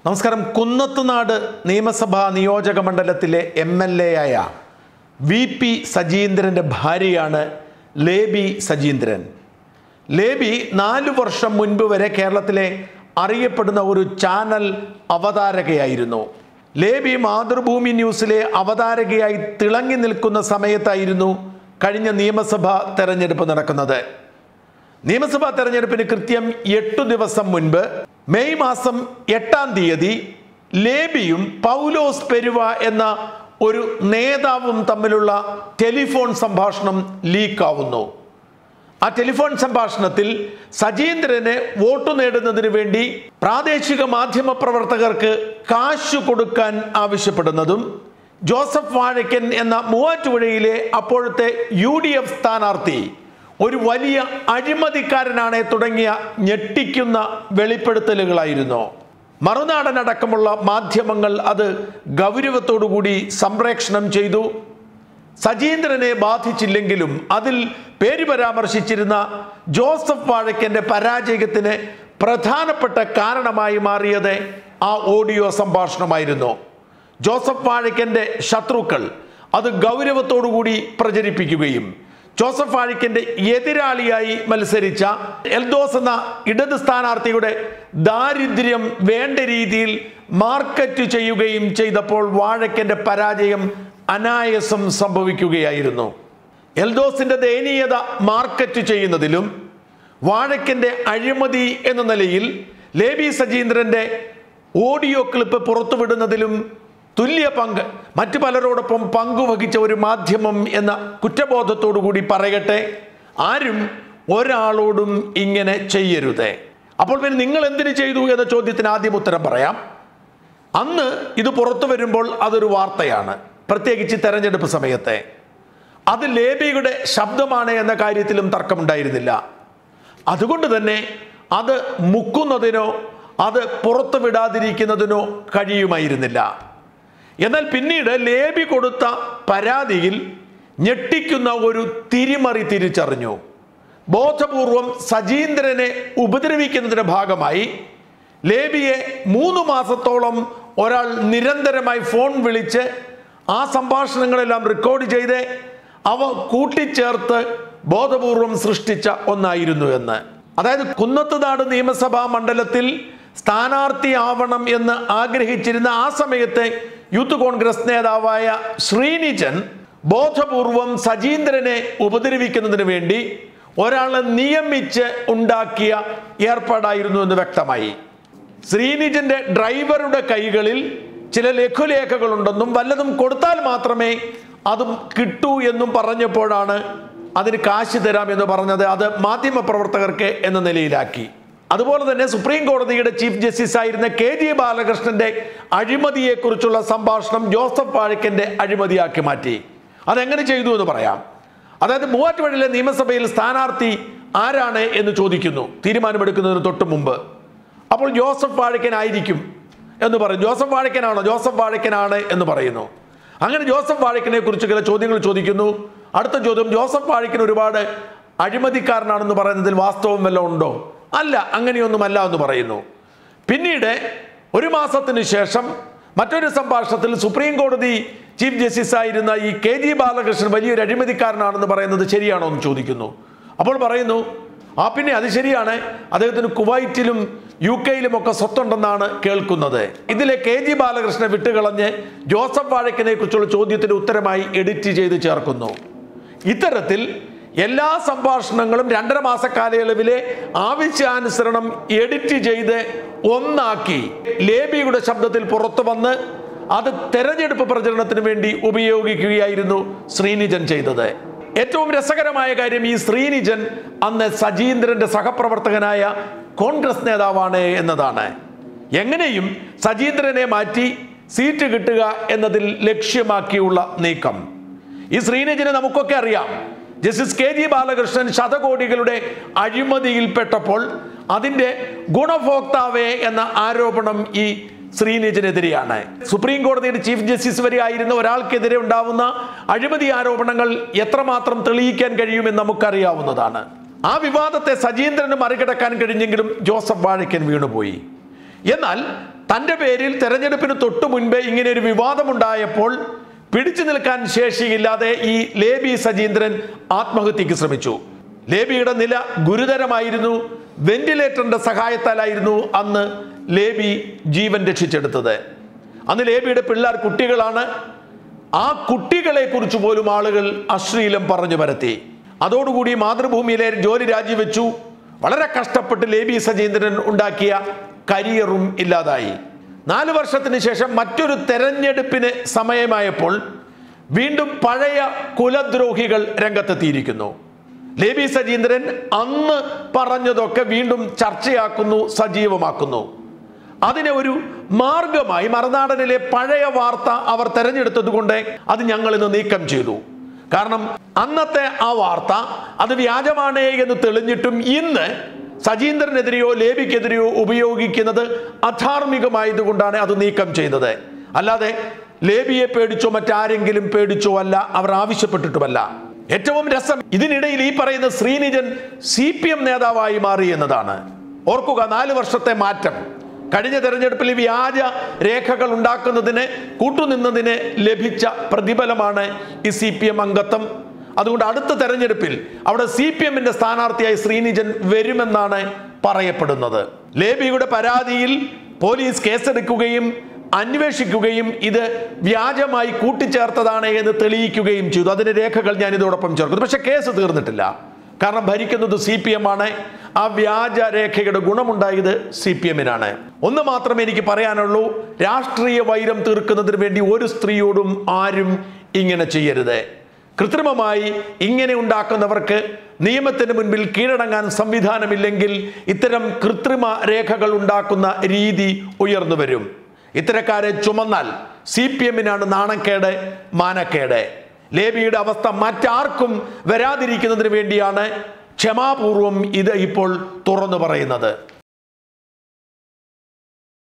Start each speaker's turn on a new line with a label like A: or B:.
A: നമസ്കാരം കുന്നത്തുനാട് നിയമസഭാ നിയോജക മണ്ഡലത്തിലെ എം എൽ എ ആയ വി പി സജീന്ദ്രൻ്റെ ഭാര്യയാണ് ലേബി സജീന്ദ്രൻ ലേബി നാലു വർഷം മുൻപ് വരെ കേരളത്തിലെ അറിയപ്പെടുന്ന ഒരു ചാനൽ അവതാരകയായിരുന്നു ലേബി മാതൃഭൂമി ന്യൂസിലെ അവതാരകയായി തിളങ്ങി നിൽക്കുന്ന സമയത്തായിരുന്നു കഴിഞ്ഞ നിയമസഭാ തെരഞ്ഞെടുപ്പ് നടക്കുന്നത് നിയമസഭാ തെരഞ്ഞെടുപ്പിന് കൃത്യം എട്ടു ദിവസം മുൻപ് മെയ് മാസം എട്ടാം തീയതി ലേബിയും പൗലോസ് പെരുവ എന്ന ഒരു നേതാവും തമ്മിലുള്ള ടെലിഫോൺ സംഭാഷണം ലീക്കാവുന്നു ആ ടെലിഫോൺ സംഭാഷണത്തിൽ സജീന്ദ്രന് വോട്ട് നേടുന്നതിന് വേണ്ടി പ്രാദേശിക മാധ്യമ പ്രവർത്തകർക്ക് കാശ് കൊടുക്കാൻ ആവശ്യപ്പെടുന്നതും ജോസഫ് വാഴക്കൻ എന്ന മൂവാറ്റുപുഴയിലെ അപ്പോഴത്തെ യു ഡി എഫ് സ്ഥാനാർത്ഥി ഒരു വലിയ അഴിമതിക്കാരനാണ് തുടങ്ങിയ ഞെട്ടിക്കുന്ന വെളിപ്പെടുത്തലുകളായിരുന്നു മറുനാടൻ അടക്കമുള്ള മാധ്യമങ്ങൾ അത് ഗൗരവത്തോടുകൂടി സംപ്രേക്ഷണം ചെയ്തു സജീന്ദ്രനെ ബാധിച്ചില്ലെങ്കിലും അതിൽ പേര് പരാമർശിച്ചിരുന്ന ജോസഫ് വാഴക്കന്റെ പരാജയത്തിന് പ്രധാനപ്പെട്ട കാരണമായി മാറിയത് ആ ഓഡിയോ സംഭാഷണമായിരുന്നു ജോസഫ് വാഴക്കന്റെ ശത്രുക്കൾ അത് ഗൗരവത്തോടുകൂടി പ്രചരിപ്പിക്കുകയും ജോസഫ് വാഴിക്കന്റെ എതിരാളിയായി മത്സരിച്ച എൽദോസ് എന്ന ഇടത് സ്ഥാനാർത്ഥിയുടെ ദാരിദ്ര്യം വേണ്ട രീതിയിൽ മാർക്കറ്റ് ചെയ്യുകയും ചെയ്തപ്പോൾ വാഴക്കന്റെ പരാജയം അനായാസം സംഭവിക്കുകയായിരുന്നു എൽദോസിന്റെ ദയനീയത മാർക്കറ്റ് ചെയ്യുന്നതിലും വാഴക്കന്റെ അഴിമതി എന്ന നിലയിൽ ലേബി സജീന്ദ്രന്റെ ഓഡിയോ ക്ലിപ്പ് പുറത്തുവിടുന്നതിലും തുല്യ പങ്ക് മറ്റു പലരോടൊപ്പം പങ്കുവഹിച്ച ഒരു മാധ്യമം എന്ന കുറ്റബോധത്തോടു കൂടി പറയട്ടെ ആരും ഒരാളോടും ഇങ്ങനെ ചെയ്യരുത് അപ്പോൾ പിന്നെ നിങ്ങൾ എന്തിനു ചെയ്തു എന്ന ചോദ്യത്തിന് ആദ്യം ഉത്തരം പറയാം അന്ന് ഇത് പുറത്തു വരുമ്പോൾ അതൊരു വാർത്തയാണ് പ്രത്യേകിച്ച് തെരഞ്ഞെടുപ്പ് സമയത്തെ അത് ലേബിയുടെ ശബ്ദമാണ് എന്ന കാര്യത്തിലും തർക്കമുണ്ടായിരുന്നില്ല അതുകൊണ്ട് തന്നെ അത് മുക്കുന്നതിനോ അത് പുറത്തു വിടാതിരിക്കുന്നതിനോ കഴിയുമായിരുന്നില്ല എന്നാൽ പിന്നീട് ലേബി കൊടുത്ത പരാതിയിൽ ഞെട്ടിക്കുന്ന ഒരു തിരിമറി തിരിച്ചറിഞ്ഞു ബോധപൂർവം സജീന്ദ്രനെ ഉപദ്രവിക്കുന്നതിന്റെ ഭാഗമായി ലേബിയെ മൂന്ന് മാസത്തോളം ഒരാൾ നിരന്തരമായി ഫോൺ വിളിച്ച് ആ സംഭാഷണങ്ങളെല്ലാം റെക്കോർഡ് ചെയ്ത് അവ കൂട്ടിച്ചേർത്ത് ബോധപൂർവം സൃഷ്ടിച്ച ഒന്നായിരുന്നു എന്ന് അതായത് കുന്നത്തുനാട് നിയമസഭാ മണ്ഡലത്തിൽ സ്ഥാനാർത്ഥിയാവണം എന്ന് ആഗ്രഹിച്ചിരുന്ന ആ സമയത്തെ യൂത്ത് കോൺഗ്രസ് നേതാവായ ശ്രീനിജൻ ബോധപൂർവം സജീന്ദ്രനെ ഉപദ്രവിക്കുന്നതിന് വേണ്ടി ഒരാളെ നിയമിച്ച് ഉണ്ടാക്കിയ ഏർപ്പാടായിരുന്നു എന്ന് വ്യക്തമായി ശ്രീനിജന്റെ ഡ്രൈവറുടെ കൈകളിൽ ചില ലഘുലേഖകളുണ്ടെന്നും വല്ലതും കൊടുത്താൽ മാത്രമേ അതും കിട്ടൂ എന്നും പറഞ്ഞപ്പോഴാണ് അതിന് കാശ് തരാം എന്ന് പറഞ്ഞത് അത് മാധ്യമ പ്രവർത്തകർക്ക് എന്ന നിലയിലാക്കി അതുപോലെ തന്നെ സുപ്രീം കോടതിയുടെ ചീഫ് ജസ്റ്റിസ് ആയിരുന്ന കെ ജി ബാലകൃഷ്ണന്റെ അഴിമതിയെക്കുറിച്ചുള്ള സംഭാഷണം ജോസഫ് വാഴക്കന്റെ അഴിമതിയാക്കി മാറ്റി അതെങ്ങനെ ചെയ്തു എന്ന് പറയാം അതായത് മൂവാറ്റുപുഴയിലെ നിയമസഭയിൽ സ്ഥാനാർത്ഥി ആരാണ് എന്ന് ചോദിക്കുന്നു തീരുമാനമെടുക്കുന്നതിന് തൊട്ട് മുമ്പ് അപ്പോൾ ജോസഫ് വാഴക്കനായിരിക്കും എന്ന് പറയും ജോസഫ് വാഴക്കനാണോ ജോസഫ് വാഴക്കനാണ് എന്ന് പറയുന്നു അങ്ങനെ ജോസഫ് വാഴക്കനെ കുറിച്ച് ചില ചോദ്യങ്ങൾ ചോദിക്കുന്നു അടുത്ത ചോദ്യം ജോസഫ് വാഴക്കൻ ഒരുപാട് അഴിമതിക്കാരനാണെന്ന് പറയുന്നതിൽ വാസ്തവം വല്ലതും ഉണ്ടോ അല്ല അങ്ങനെയൊന്നുമല്ല എന്ന് പറയുന്നു പിന്നീട് ഒരു മാസത്തിന് ശേഷം മറ്റൊരു സംഭാഷണത്തിൽ സുപ്രീം കോടതി ചീഫ് ജസ്റ്റിസ് ആയിരുന്ന ഈ കെ ജി ബാലകൃഷ്ണൻ വലിയൊരു അഴിമതിക്കാരനാണെന്ന് പറയുന്നത് ശരിയാണോ എന്ന് ചോദിക്കുന്നു അപ്പോൾ പറയുന്നു ആ പിന്നെ അത് ശരിയാണ് അദ്ദേഹത്തിന് കുവൈറ്റിലും യു കെയിലും ഒക്കെ സ്വത്തുണ്ടെന്നാണ് കേൾക്കുന്നത് ഇതിലെ കെ ജി ബാലകൃഷ്ണനെ വിട്ടുകളഞ്ഞ് ജോസഫ് വാഴക്കിനെ കുറിച്ചുള്ള ചോദ്യത്തിന് ഉത്തരമായി എഡിറ്റ് ചെയ്ത് ചേർക്കുന്നു ഇത്തരത്തിൽ എല്ലാ സംഭാഷണങ്ങളും രണ്ടര മാസ കാലയളവിലെ ആവശ്യാനുസരണം എഡിറ്റ് ചെയ്ത് ഒന്നാക്കി ലേബിയുടെ ശബ്ദത്തിൽ പുറത്തു വന്ന് അത് തെരഞ്ഞെടുപ്പ് പ്രചരണത്തിന് വേണ്ടി ഉപയോഗിക്കുകയായിരുന്നു ശ്രീനിജൻ ചെയ്തത് ഏറ്റവും രസകരമായ കാര്യം ഈ ശ്രീനിജൻ അന്ന് സജീന്ദ്രന്റെ സഹപ്രവർത്തകനായ കോൺഗ്രസ് നേതാവാണ് എന്നതാണ് എങ്ങനെയും സജീന്ദ്രനെ മാറ്റി സീറ്റ് കിട്ടുക എന്നതിൽ ലക്ഷ്യമാക്കിയുള്ള നീക്കം ഈ ശ്രീനിജനെ നമുക്കൊക്കെ അറിയാം ജസ്റ്റിസ് കെ ജി ബാലകൃഷ്ണൻ ശതകോടികളുടെ അഴിമതിയിൽപ്പെട്ടപ്പോൾ അതിൻ്റെ ഗുണഭോക്താവേ എന്ന ആരോപണം ഈ ശ്രീനിജനെതിരെയാണ് സുപ്രീം കോടതിയുടെ ചീഫ് ജസ്റ്റിസ് വരെ ആയിരുന്ന ഒരാൾക്കെതിരെ ഉണ്ടാവുന്ന അഴിമതി ആരോപണങ്ങൾ എത്രമാത്രം തെളിയിക്കാൻ കഴിയുമെന്ന് നമുക്കറിയാവുന്നതാണ് ആ വിവാദത്തെ സജീന്ദ്രന് മറികടക്കാൻ കഴിഞ്ഞെങ്കിലും ജോസഫ് വാഴക്കൻ വീണുപോയി എന്നാൽ തൻ്റെ പേരിൽ തെരഞ്ഞെടുപ്പിന് തൊട്ടു മുൻപേ ഇങ്ങനെ ഒരു വിവാദമുണ്ടായപ്പോൾ പിടിച്ചു നിൽക്കാൻ ശേഷിയില്ലാതെ ഈ ലേബി സജീന്ദ്രൻ ആത്മഹത്യക്ക് ശ്രമിച്ചു ലേബിയുടെ നില ഗുരുതരമായിരുന്നു വെന്റിലേറ്ററിന്റെ സഹായത്താലായിരുന്നു അന്ന് ലേബി ജീവൻ രക്ഷിച്ചെടുത്തത് അന്ന് ലേബിയുടെ പിള്ളേർ കുട്ടികളാണ് ആ കുട്ടികളെ കുറിച്ച് പോലും ആളുകൾ അശ്ലീലം പറഞ്ഞു പരത്തി അതോടുകൂടി മാതൃഭൂമിയിലെ ജോലി രാജിവെച്ചു വളരെ കഷ്ടപ്പെട്ട് ലേബി സജീന്ദ്രൻ ഉണ്ടാക്കിയ കരിയറും ഇല്ലാതായി നാല് വർഷത്തിന് ശേഷം മറ്റൊരു തെരഞ്ഞെടുപ്പിന് സമയമായപ്പോൾ വീണ്ടും പഴയ കുലദ്രോഹികൾ രംഗത്തെത്തിയിരിക്കുന്നു ലേബി സജീന്ദ്രൻ അന്ന് പറഞ്ഞതൊക്കെ വീണ്ടും ചർച്ചയാക്കുന്നു സജീവമാക്കുന്നു അതിനെ ഒരു മാർഗമായി മറുനാടനിലെ പഴയ വാർത്ത അവർ തെരഞ്ഞെടുത്തത് കൊണ്ട് അത് ഞങ്ങൾ ഇന്ന് നീക്കം ചെയ്തു കാരണം അന്നത്തെ ആ വാർത്ത അത് വ്യാജമാണ് എന്ന് തെളിഞ്ഞിട്ടും ഇന്ന് സജീന്ദ്രനെതിരെയോ ലേബിക്കെതിരെയോ ഉപയോഗിക്കുന്നത് അധാർമികമായതുകൊണ്ടാണ് അത് നീക്കം ചെയ്തത് അല്ലാതെ ലേബിയെ പേടിച്ചോ മറ്റാരെങ്കിലും പേടിച്ചോ അല്ല അവർ ആവശ്യപ്പെട്ടിട്ടുമല്ല ഏറ്റവും രസം ഇതിനിടയിൽ ഈ പറയുന്ന ശ്രീനിജൻ സി പി എം നേതാവായി മാറി എന്നതാണ് ഓർക്കുക നാല് വർഷത്തെ മാറ്റം കഴിഞ്ഞ തെരഞ്ഞെടുപ്പിൽ വ്യാജ രേഖകൾ ഉണ്ടാക്കുന്നതിന് കൂട്ടുനിന്നതിന് ലഭിച്ച പ്രതിഫലമാണ് ഈ സി പി എം അംഗത്വം അതുകൊണ്ട് അടുത്ത തെരഞ്ഞെടുപ്പിൽ അവിടെ സി പി എമ്മിന്റെ സ്ഥാനാർത്ഥിയായി ശ്രീനിജൻ വരുമെന്നാണ് പറയപ്പെടുന്നത് ലേബിയുടെ പരാതിയിൽ പോലീസ് കേസെടുക്കുകയും അന്വേഷിക്കുകയും ഇത് വ്യാജമായി കൂട്ടിച്ചേർത്തതാണ് എന്ന് തെളിയിക്കുകയും ചെയ്തു അതിന്റെ രേഖകൾ ഞാൻ ഇതോടൊപ്പം ചേർക്കുന്നു പക്ഷെ കേസ് തീർന്നിട്ടില്ല കാരണം ഭരിക്കുന്നത് സി പി എം ആണ് ആ വ്യാജ രേഖയുടെ ഗുണമുണ്ടായത് സി പി എമ്മിനാണ് ഒന്ന് മാത്രമേ എനിക്ക് പറയാനുള്ളൂ രാഷ്ട്രീയ വൈരം തീർക്കുന്നതിന് വേണ്ടി ഒരു സ്ത്രീയോടും ആരും ഇങ്ങനെ ചെയ്യരുത് കൃത്രിമമായി ഇങ്ങനെ ഉണ്ടാക്കുന്നവർക്ക് നിയമത്തിന് മുൻപിൽ കീഴടങ്ങാൻ സംവിധാനമില്ലെങ്കിൽ ഇത്തരം കൃത്രിമ രേഖകൾ ഉണ്ടാക്കുന്ന രീതി ഉയർന്നു വരും ഇത്തരക്കാരെ ചുമന്നാൽ സി പി എമ്മിനാണ് നാണക്കേട് മാനക്കേട് ലേബിയുടെ അവസ്ഥ മറ്റാർക്കും വരാതിരിക്കുന്നതിന് വേണ്ടിയാണ് ക്ഷമാപൂർവം ഇത് ഇപ്പോൾ തുറന്നു പറയുന്നത്